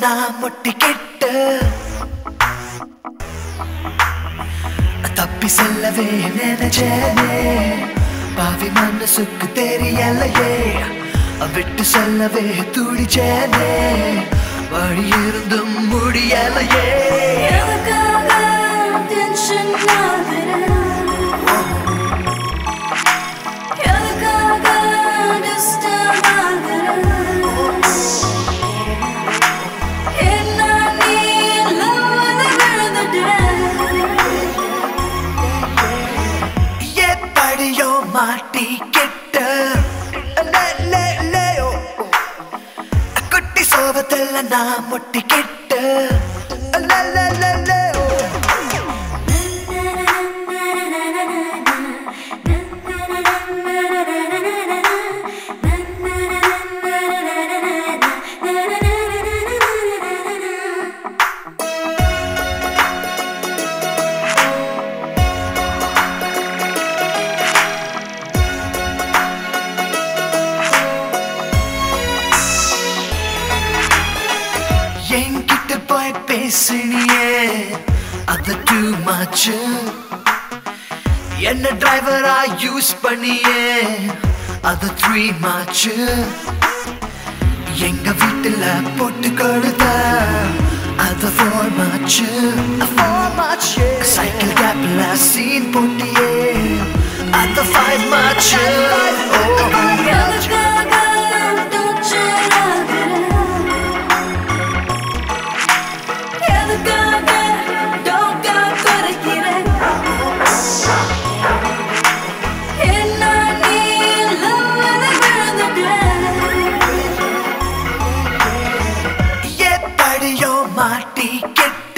நான் முட்டிக்கிட்டு தப்பி செல்லவே நினைச்சேனே பாவி மனசுக்கு தெரியலையே விட்டு செல்லவே துடிச்சேனே வழி இருந்தும் முடியலையே எதுக்காக tension ஆகுற? எதுக்காக disturb ஆகுற? என்ன நீ love ல விழுந்துட்ட? எப்படியோ மாட்டிக்கிட்ட லே, லே, லே, ஓ, ஓ. குட்டி சோபத்தில் நான் முட்டிக்கிட்ட லே, லே, லே, லே, ஓ. என்கிட்ட போய் பேசினியே அது டூ மச் என்ன டிரைவரா யூஸ் பண்ணியே அது த்ரீ மச் எங்க வீட்டுல போட்டு கொடுத்த அது ஃபோர் மச் ஃபோர் மச் சைக்கிள் கேப்ல சீன் போட்டியே அது ஃபைவ் மச் எதுக்காக torture ஆகுற? எதுக்காக டோக்கா குறைக்கிற? என்ன நீ love ல விழுந்துட்ட? எப்படியோ மாட்டிக்கிட்ட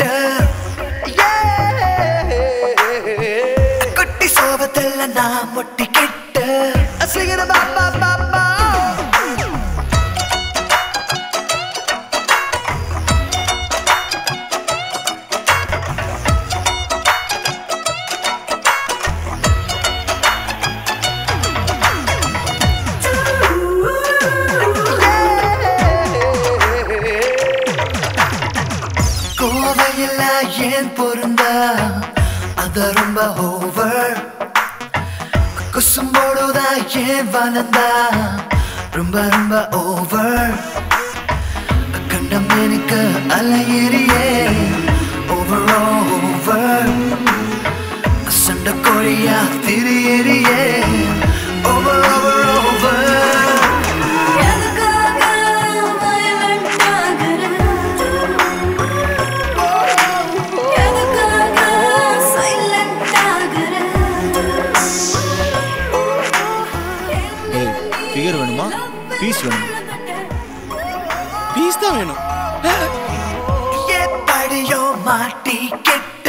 குட்டி சோபத்தில் நான் முட்டிக்கிட்ட சிகர பாப்பா பாப்பா கோவையில் ஏன் பொருந்தா அது ரொம்ப ஓவர் குசும்போடுதா ஏன் வளர்ந்தா ரொம்ப ரொம்ப ஓவர் கண்டம் எனக்கு அலையறியே ஓவர் ஓவர் சண்டை கோழியா திரியறியே ஓவர் ஓவர் ஓவர் எதுக்காக violent ஆகுற? எதுக்காக silent ஆகுற? ஏய் ஃபிகர் வேணுமா பீஸ் வேணுமா பீஸ் தான் வேணும் எப்படியோ மாட்டிக்கிட்ட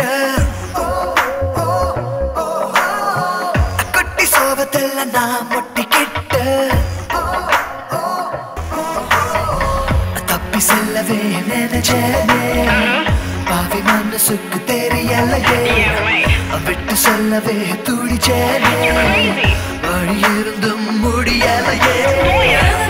குட்டி சோபத்தில் நான் முட்டிக்கிட்ட தப்பி செல்லவே நினைச்சேனே பாவி மனசுக்கு தெரியலையே விட்டு செல்லவே துடிச்சேனே வழி இருந்தும் முடியலையே எதுக்காக